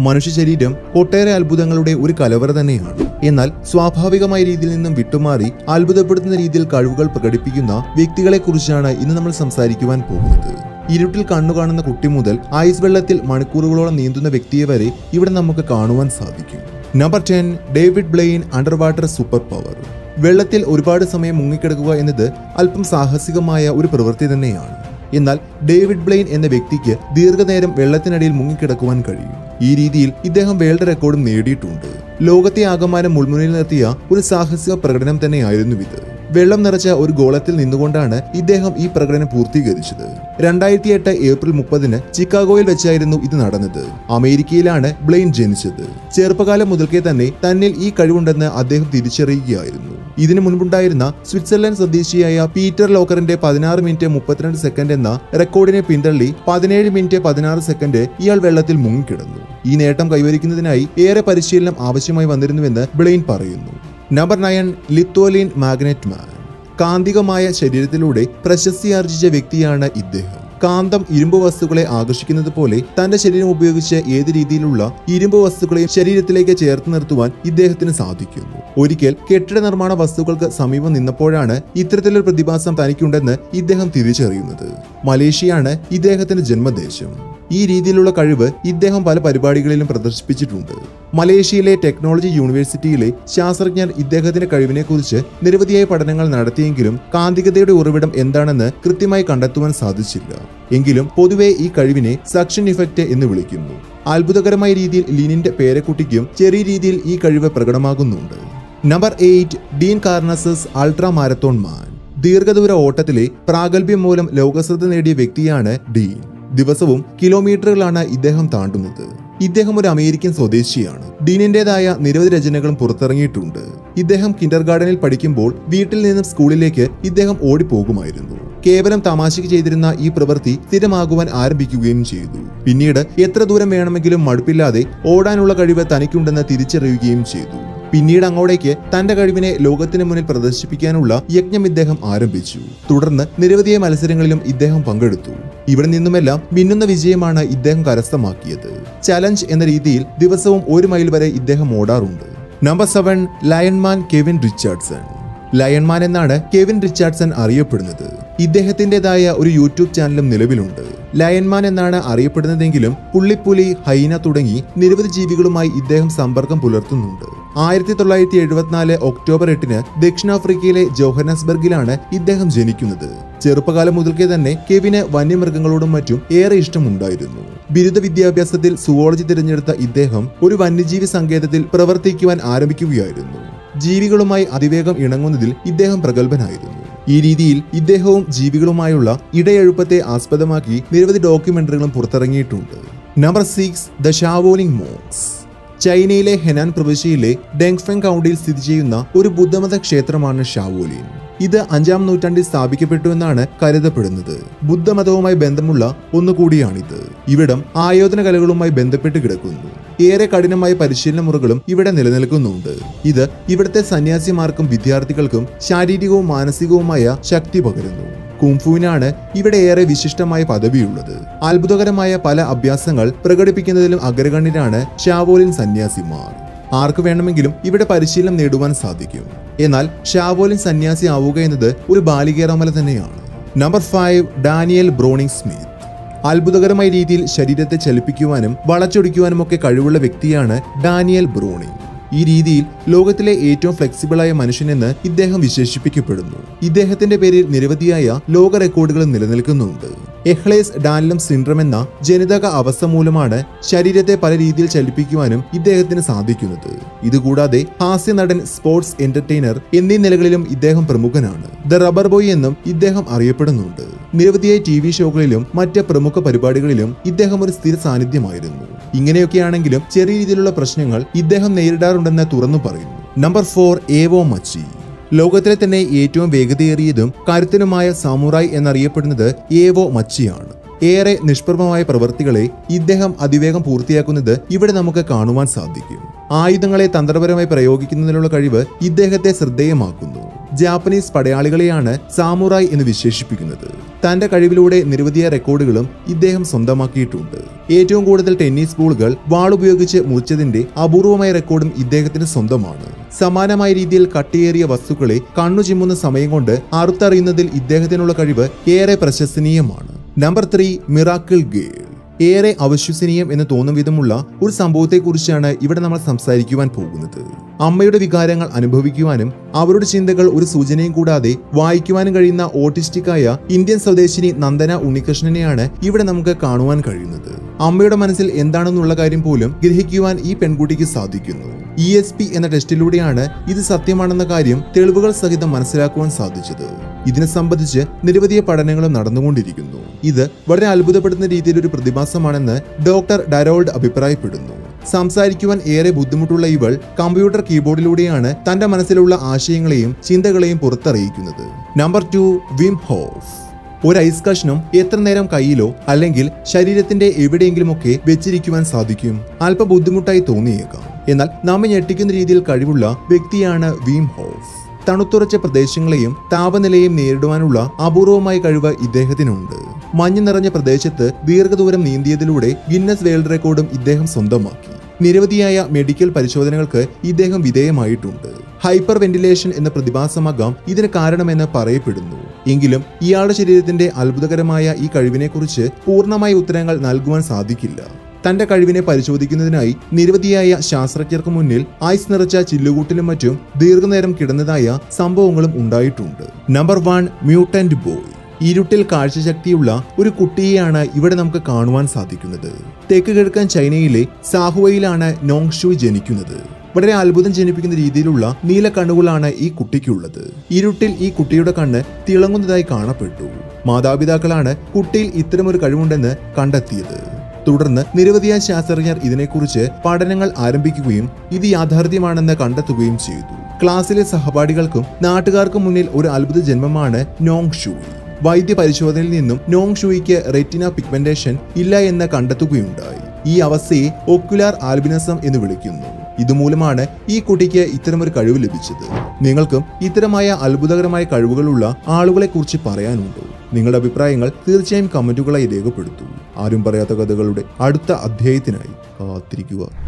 മനുഷ്യ ശരീരം ഒട്ടേറെ അത്ഭുതങ്ങളുടെ ഒരു കലവറ തന്നെയാണ് എന്നാൽ സ്വാഭാവികമായ രീതിയിൽ നിന്നും വിട്ടുമാറി അത്ഭുതപ്പെടുത്തുന്ന രീതിയിൽ കഴിവുകൾ പ്രകടിപ്പിക്കുന്ന വ്യക്തികളെ കുറിച്ചാണ് ഇന്ന് നമ്മൾ സംസാരിക്കുവാൻ പോകുന്നത് ഇരുട്ടിൽ കണ്ണു കാണുന്ന കുട്ടി മുതൽ ഐസ് വെള്ളത്തിൽ മണിക്കൂറുകളോളം നീന്തുന്ന വ്യക്തിയെ വരെ ഇവിടെ നമുക്ക് കാണുവാൻ സാധിക്കും number ten David Blaine under water super power വെള്ളത്തിൽ ഒരുപാട് സമയം മുങ്ങിക്കിടക്കുക എന്നത് അല്പം സാഹസികമായ ഒരു പ്രവൃത്തി തന്നെയാണ് എന്നാൽ ഡേവിഡ് ബ്ലെയിൻ എന്ന വ്യക്തിക്ക് ദീർഘനേരം വെള്ളത്തിനടിയിൽ മുങ്ങിക്കിടക്കുവാൻ കഴിയും ഈ രീതിയിൽ ഇദ്ദേഹം വേൾഡ് റെക്കോർഡും നേടിയിട്ടുണ്ട് ലോകത്തെ ആകമാനം മുൾമുനയിൽ നിർത്തിയ ഒരു സാഹസിക പ്രകടനം തന്നെയായിരുന്നു ഇത് വെള്ളം നിറച്ച ഒരു ഗോളത്തിൽ നിന്നുകൊണ്ടാണ് ഇദ്ദേഹം ഈ പ്രകടനം പൂർത്തീകരിച്ചത് രണ്ടായിരത്തി എട്ട് ഏപ്രിൽ മുപ്പതിന് ചിക്കാഗോയിൽ വെച്ചായിരുന്നു ഇത് നടന്നത് അമേരിക്കയിലാണ് ബ്ലെയിൻ ജനിച്ചത് ചെറുപ്പകാലം മുതൽക്കേ തന്നെ തന്നിൽ ഈ കഴിവുണ്ടെന്ന് അദ്ദേഹം തിരിച്ചറിയുകയായിരുന്നു ഇതിനു മുൻപുണ്ടായിരുന്ന സ്വിറ്റ്സർലൻഡ് സ്വദേശിയായ പീറ്റർ ലോക്കറിന്റെ പതിനാറ് മിനിറ്റ് മുപ്പത്തിരണ്ട് സെക്കൻഡ് എന്ന റെക്കോർഡിനെ പിന്തള്ളി പതിനേഴ് മിനിറ്റ് പതിനാറ് സെക്കൻഡ് ഇയാൾ വെള്ളത്തിൽ മുങ്ങിക്കിടന്നു ഈ നേട്ടം കൈവരിക്കുന്നതിനായി ഏറെ പരിശീലനം ആവശ്യമായി വന്നിരുന്നുവെന്ന് ബ്ലെയിൻ പറയുന്നു നമ്പർ നയൻ ലിത്തോലിൻ മാഗ്നറ്റ് മാൻ കാന്തികമായ ശരീരത്തിലൂടെ പ്രശസ്തി ആർജിച്ച വ്യക്തിയാണ് ഇദ്ദേഹം കാന്തം ഇരുമ്പ് വസ്തുക്കളെ ആകർഷിക്കുന്നത് പോലെ തന്റെ ശരീരം ഉപയോഗിച്ച് ഏത് രീതിയിലുള്ള ഇരുമ്പ് വസ്തുക്കളെയും ശരീരത്തിലേക്ക് ചേർത്ത് നിർത്തുവാൻ ഇദ്ദേഹത്തിന് സാധിക്കുന്നു ഒരിക്കൽ കെട്ടിട നിർമ്മാണ വസ്തുക്കൾക്ക് സമീപം നിന്നപ്പോഴാണ് ഇത്തരത്തിലൊരു പ്രതിഭാസം തനിക്കുണ്ടെന്ന് ഇദ്ദേഹം തിരിച്ചറിയുന്നത് മലേഷ്യയാണ് ഇദ്ദേഹത്തിന്റെ ജന്മദേശം ഈ രീതിയിലുള്ള കഴിവ് ഇദ്ദേഹം പല പരിപാടികളിലും പ്രദർശിപ്പിച്ചിട്ടുണ്ട് മലേഷ്യയിലെ ടെക്നോളജി യൂണിവേഴ്സിറ്റിയിലെ ശാസ്ത്രജ്ഞർ ഇദ്ദേഹത്തിന്റെ കഴിവിനെക്കുറിച്ച് നിരവധിയായ പഠനങ്ങൾ നടത്തിയെങ്കിലും കാന്തികതയുടെ ഉറവിടം എന്താണെന്ന് കൃത്യമായി കണ്ടെത്തുവാൻ സാധിച്ചില്ല എങ്കിലും പൊതുവെ ഈ കഴിവിനെ സക്ഷൻ ഇഫക്റ്റ് എന്ന് വിളിക്കുന്നു അത്ഭുതകരമായ രീതിയിൽ ലീനിന്റെ പേരക്കുട്ടിക്കും ചെറിയ രീതിയിൽ ഈ കഴിവ് പ്രകടമാകുന്നുണ്ട് number eight Dean Karnazes ultra marathon man ദീർഘദൂര ഓട്ടത്തിലെ പ്രാഗൽഭ്യം മൂലം ലോകശ്രദ്ധ നേടിയ വ്യക്തിയാണ് ഡീൻ ദിവസവും കിലോമീറ്ററുകളാണ് ഇദ്ദേഹം താണ്ടുന്നത് ഇദ്ദേഹം ഒരു അമേരിക്കൻ സ്വദേശിയാണ് ഡീനിന്റേതായ നിരവധി രചനകളും പുറത്തിറങ്ങിയിട്ടുണ്ട് ഇദ്ദേഹം കിൻഡർ ഗാർഡനിൽ പഠിക്കുമ്പോൾ വീട്ടിൽ നിന്നും സ്കൂളിലേക്ക് ഇദ്ദേഹം ഓടിപ്പോകുമായിരുന്നു കേവലം തമാശയ്ക്ക് ചെയ്തിരുന്ന ഈ പ്രവൃത്തി സ്ഥിരമാകുവാൻ ആരംഭിക്കുകയും ചെയ്തു പിന്നീട് എത്ര ദൂരം വേണമെങ്കിലും മടുപ്പില്ലാതെ ഓടാനുള്ള കഴിവ് തനിക്കുണ്ടെന്ന് തിരിച്ചറിയുകയും ചെയ്തു പിന്നീട് അങ്ങോട്ടേക്ക് തന്റെ കഴിവിനെ ലോകത്തിന് മുന്നിൽ പ്രദർശിപ്പിക്കാനുള്ള യജ്ഞം ഇദ്ദേഹം ആരംഭിച്ചു തുടർന്ന് നിരവധിയായ മത്സരങ്ങളിലും ഇദ്ദേഹം പങ്കെടുത്തു ഇവിടെ നിന്നുമെല്ലാം മിന്നുന്ന വിജയമാണ് ഇദ്ദേഹം കരസ്ഥമാക്കിയത് ചലഞ്ച് എന്ന രീതിയിൽ ദിവസവും ഒരു മൈൽ വരെ ഇദ്ദേഹം ഓടാറുണ്ട് number seven lion man Kevin Richardson lion man എന്നാണ് കെവിൻ റിച്ചാർഡ്സൺ അറിയപ്പെടുന്നത് ഇദ്ദേഹത്തിൻ്റെതായ ഒരു യൂട്യൂബ് ചാനലും നിലവിലുണ്ട് ലയൺമാൻ എന്നാണ് അറിയപ്പെടുന്നതെങ്കിലും പുള്ളിപ്പുലി ഹൈന തുടങ്ങി നിരവധി ജീവികളുമായി ഇദ്ദേഹം സമ്പർക്കം പുലർത്തുന്നുണ്ട് ആയിരത്തി തൊള്ളായിരത്തി എഴുപത്തിനാല് ഒക്ടോബർ എട്ടിന് ദക്ഷിണാഫ്രിക്കയിലെ ജോഹനസ്ബർഗിലാണ് ഇദ്ദേഹം ജനിക്കുന്നത് ചെറുപ്പകാലം മുതൽക്കേ തന്നെ കെവിന് വന്യമൃഗങ്ങളോടും മറ്റും ഏറെ ഇഷ്ടമുണ്ടായിരുന്നു ബിരുദ വിദ്യാഭ്യാസത്തിൽ സുവോളജി തിരഞ്ഞെടുത്ത ഇദ്ദേഹം ഒരു വന്യജീവി സങ്കേതത്തിൽ പ്രവർത്തിക്കുവാൻ ആരംഭിക്കുകയായിരുന്നു ജീവികളുമായി അതിവേഗം ഇണങ്ങുന്നതിൽ ഇദ്ദേഹം പ്രഗത്ഭനായിരുന്നു ഈ രീതിയിൽ ഇദ്ദേഹവും ജീവികളുമായുള്ള ഇടയെഴുപ്പത്തെ ആസ്പദമാക്കി നിരവധി ഡോക്യുമെന്ററികളും പുറത്തിറങ്ങിയിട്ടുണ്ട് number six the Shaolin monks ചൈനയിലെ ഹെനാൻ പ്രവിശ്യയിലെ ഡെങ്ഫെങ് കൗണ്ടിയിൽ സ്ഥിതി ചെയ്യുന്ന ഒരു ബുദ്ധമത ക്ഷേത്രമാണ് ഷാവോലിൻ ഇത് അഞ്ചാം നൂറ്റാണ്ടിൽ സ്ഥാപിക്കപ്പെട്ടു എന്നാണ് കരുതപ്പെടുന്നത് ബുദ്ധമതവുമായി ബന്ധമുള്ള ഒന്നുകൂടിയാണിത് ഇവിടം ആയോധന കലകളുമായി ബന്ധപ്പെട്ട് കിടക്കുന്നു ഏറെ കഠിനമായ പരിശീലന മുറകളും ഇവിടെ നിലനിൽക്കുന്നുണ്ട് ഇത് ഇവിടുത്തെ സന്യാസിമാർക്കും വിദ്യാർത്ഥികൾക്കും ശാരീരികവും മാനസികവുമായ ശക്തി പകരുന്നു കുംഫുവിനാണ് ഇവിടെ ഏറെ വിശിഷ്ടമായ പദവിയുള്ളത് അത്ഭുതകരമായ പല അഭ്യാസങ്ങൾ പ്രകടിപ്പിക്കുന്നതിലും അഗ്രഗണ്യരാണ് ഷാവോലിൻ സന്യാസിമാർ ആർക്ക് വേണമെങ്കിലും ഇവിടെ പരിശീലനം നേടുവാൻ സാധിക്കും എന്നാൽ ഷാവോലിൻ സന്യാസി ആവുക എന്നത് ഒരു ബാലികേറാമല തന്നെയാണ് number five Daniel Browning Smith അത്ഭുതകരമായ രീതിയിൽ ശരീരത്തെ ചലിപ്പിക്കുവാനും വളച്ചൊടിക്കുവാനും ഒക്കെ കഴിവുള്ള വ്യക്തിയാണ് ഡാനിയൽ ബ്രോണിംഗ് ഈ രീതിയിൽ ലോകത്തിലെ ഏറ്റവും ഫ്ലെക്സിബിളായ മനുഷ്യനെന്ന് ഇദ്ദേഹം വിശേഷിപ്പിക്കപ്പെടുന്നു ഇദ്ദേഹത്തിന്റെ പേരിൽ നിരവധിയായ ലോക റെക്കോർഡുകൾ നിലനിൽക്കുന്നുണ്ട് എഹ്ലേസ് ഡാൻലം സിൻഡ്രം എന്ന ജനിതക അവസ്ഥ മൂലമാണ് ശരീരത്തെ പല രീതിയിൽ ചലിപ്പിക്കുവാനും ഇദ്ദേഹത്തിന് സാധിക്കുന്നത് ഇതുകൂടാതെ ഹാസ്യ നടൻ സ്പോർട്സ് എന്റർടൈനർ എന്നീ നിലകളിലും ഇദ്ദേഹം പ്രമുഖനാണ് ദ റബ്ബർ ബോയ് എന്നും ഇദ്ദേഹം അറിയപ്പെടുന്നുണ്ട് നിരവധിയായ ടി വി ഷോകളിലും മറ്റ് പ്രമുഖ പരിപാടികളിലും ഇദ്ദേഹം ഒരു സ്ഥിര സാന്നിധ്യമായിരുന്നു ഇങ്ങനെയൊക്കെയാണെങ്കിലും ചെറിയ രീതിയിലുള്ള പ്രശ്നങ്ങൾ ഇദ്ദേഹം നേരിടാറുണ്ടെന്ന് തുറന്നു പറയുന്നു നമ്പർ ഫോർ ഏവോ മച്ചി ലോകത്തിലെ തന്നെ ഏറ്റവും വേഗതയേറിയതും കരുത്തനുമായ സാമുറായ് എന്നറിയപ്പെടുന്നത് ഏവോ മച്ചിയാണ് ഏറെ നിഷ്പ്രഭമായ പ്രവൃത്തികളെ ഇദ്ദേഹം അതിവേഗം പൂർത്തിയാക്കുന്നത് ഇവിടെ നമുക്ക് കാണുവാൻ സാധിക്കും ആയുധങ്ങളെ തന്ത്രപരമായി പ്രയോഗിക്കുന്നതിനുള്ള കഴിവ് ഇദ്ദേഹത്തെ ശ്രദ്ധേയമാക്കുന്നു ജാപ്പനീസ് പടയാളികളെയാണ് സാമുറായ് എന്ന് വിശേഷിപ്പിക്കുന്നത് തന്റെ കഴിവിലൂടെ നിരവധിയായ റെക്കോർഡുകളും ഇദ്ദേഹം സ്വന്തമാക്കിയിട്ടുണ്ട് ഏറ്റവും കൂടുതൽ ടെന്നീസ് ബോളുകൾ വാളുപയോഗിച്ച് മുറിച്ചതിന്റെ അപൂർവമായ റെക്കോർഡും ഇദ്ദേഹത്തിന് സ്വന്തമാണ് സമാനമായ രീതിയിൽ കട്ടിയേറിയ വസ്തുക്കളെ കണ്ണു ചിമ്മുന്ന സമയം കൊണ്ട് അറുത്തറിയുന്നതിൽ ഇദ്ദേഹത്തിനുള്ള കഴിവ് ഏറെ പ്രശംസനീയമാണ് നമ്പർ ത്രീ മിറാക്കിൾ ഗേൾ ഏറെ അവിശ്വസനീയം എന്ന് തോന്നും വിധമുള്ള ഒരു സംഭവത്തെക്കുറിച്ചാണ് ഇവിടെ നമ്മൾ സംസാരിക്കുവാൻ പോകുന്നത് അമ്മയുടെ വികാരങ്ങൾ അനുഭവിക്കുവാനും അവരുടെ ചിന്തകൾ ഒരു സൂചനയും കൂടാതെ വായിക്കുവാനും കഴിയുന്ന ഓട്ടിസ്റ്റിക്കായ ഇന്ത്യൻ സ്വദേശിനി നന്ദന ഉണ്ണികൃഷ്ണനെയാണ് ഇവിടെ നമുക്ക് കാണുവാൻ കഴിയുന്നത് അമ്മയുടെ മനസ്സിൽ എന്താണെന്നുള്ള കാര്യം പോലും ഗ്രഹിക്കുവാൻ ഈ പെൺകുട്ടിക്ക് സാധിക്കുന്നു ഇ എസ് പി എന്ന ടെസ്റ്റിലൂടെയാണ് ഇത് സത്യമാണെന്ന കാര്യം തെളിവുകൾ സഹിതം മനസ്സിലാക്കുവാൻ സാധിച്ചത് ഇതിനെ സംബന്ധിച്ച് നിരവധി പഠനങ്ങളും നടന്നുകൊണ്ടിരിക്കുന്നു ഇത് വളരെ അത്ഭുതപ്പെടുത്തുന്ന രീതിയിൽ ഒരു പ്രതിഭാസമാണെന്ന് ഡോക്ടർ ഡരോൾഡ് അഭിപ്രായപ്പെടുന്നു സംസാരിക്കുവാൻ ഏറെ ബുദ്ധിമുട്ടുള്ള ഇവൾ കമ്പ്യൂട്ടർ കീബോർഡിലൂടെയാണ് തന്റെ മനസ്സിലുള്ള ആശയങ്ങളെയും ചിന്തകളെയും പുറത്തറിയിക്കുന്നത് നമ്പർ ടു വിം ഹോഫ് ഒരു ഐസ് കഷ്ണം എത്ര നേരം കയ്യിലോ അല്ലെങ്കിൽ ശരീരത്തിന്റെ എവിടെയെങ്കിലുമൊക്കെ വെച്ചിരിക്കുവാൻ സാധിക്കും അല്പ ബുദ്ധിമുട്ടായി തോന്നിയേക്കാം എന്നാൽ നമ്മെ ഞെട്ടിക്കുന്ന രീതിയിൽ കഴിവുള്ള വ്യക്തിയാണ് വീം ഹോഫ് തണുത്തുറച്ച പ്രദേശങ്ങളെയും താപനിലയും നേരിടുവാനുള്ള അപൂർവമായ കഴിവ് ഇദ്ദേഹത്തിനുണ്ട് മഞ്ഞ് നിറഞ്ഞ പ്രദേശത്ത് ദീർഘദൂരം നീന്തിയതിലൂടെ ഗിന്നസ് വേൾഡ് റെക്കോർഡും ഇദ്ദേഹം സ്വന്തമാക്കി നിരവധിയായ മെഡിക്കൽ പരിശോധനകൾക്ക് ഇദ്ദേഹം വിധേയമായിട്ടുണ്ട് ഹൈപ്പർ വെന്റിലേഷൻ എന്ന പ്രതിഭാസമാകാം ഇതിന് കാരണമെന്ന് പറയപ്പെടുന്നു എങ്കിലും ഇയാളുടെ ശരീരത്തിന്റെ അത്ഭുതകരമായ ഈ കഴിവിനെക്കുറിച്ച് പൂർണ്ണമായ ഉത്തരങ്ങൾ നൽകുവാൻ സാധിക്കില്ല തന്റെ കഴിവിനെ പരിശോധിക്കുന്നതിനായി നിരവധിയായ ശാസ്ത്രജ്ഞർക്ക് മുന്നിൽ ഐസ് നിറച്ച ചില്ലുകൂട്ടിലും മറ്റും ദീർഘനേരം കിടന്നതായ സംഭവങ്ങളും ഉണ്ടായിട്ടുണ്ട് നമ്പർ വൺ മ്യൂട്ടന്റ് ബോയ് ഇരുട്ടിൽ കാഴ്ചശക്തിയുള്ള ഒരു കുട്ടിയെയാണ് ഇവിടെ നമുക്ക് കാണുവാൻ സാധിക്കുന്നത് തെക്ക് കിഴക്കൻ ചൈനയിലെ സാഹുവയിലാണ് നോങ് ഷു ജനിക്കുന്നത് വളരെ അത്ഭുതം ജനിപ്പിക്കുന്ന രീതിയിലുള്ള നീല കണ്ണുകളാണ് ഈ കുട്ടിക്കുള്ളത് ഇരുട്ടിൽ ഈ കുട്ടിയുടെ കണ്ണ് തിളങ്ങുന്നതായി കാണപ്പെട്ടു മാതാപിതാക്കളാണ് കുട്ടിയിൽ ഇത്തരമൊരു കഴിവുണ്ടെന്ന് കണ്ടെത്തിയത് തുടർന്ന് നിരവധിയായ ശാസ്ത്രജ്ഞർ ഇതിനെക്കുറിച്ച് പഠനങ്ങൾ ആരംഭിക്കുകയും ഇത് യാഥാർത്ഥ്യമാണെന്ന് കണ്ടെത്തുകയും ചെയ്തു ക്ലാസ്സിലെ സഹപാഠികൾക്കും നാട്ടുകാർക്കും മുന്നിൽ ഒരു അത്ഭുത ജന്മമാണ് നോങ് ഷൂയി വൈദ്യ പരിശോധനയിൽ നിന്നും നോങ് ഷൂയിക്ക് റെറ്റിന പിഗ്മെന്റേഷൻ ഇല്ല എന്ന് കണ്ടെത്തുകയുണ്ടായി ഈ അവസ്ഥയെ ഒക്കുലാർ ആൽബിനസം എന്ന് വിളിക്കുന്നു ഇതുമൂലമാണ് ഈ കുട്ടിക്ക് ഇത്തരമൊരു കഴിവ് ലഭിച്ചത് നിങ്ങൾക്കും ഇത്തരമായ അത്ഭുതകരമായ കഴിവുകളുള്ള ആളുകളെ കുറിച്ച് പറയാനുണ്ടോ നിങ്ങളുടെ അഭിപ്രായങ്ങൾ തീർച്ചയായും കമന്റുകളായി രേഖപ്പെടുത്തൂ ആരും പറയാത്ത കഥകളുടെ അടുത്ത അധ്യായത്തിനായി കാത്തിരിക്കുക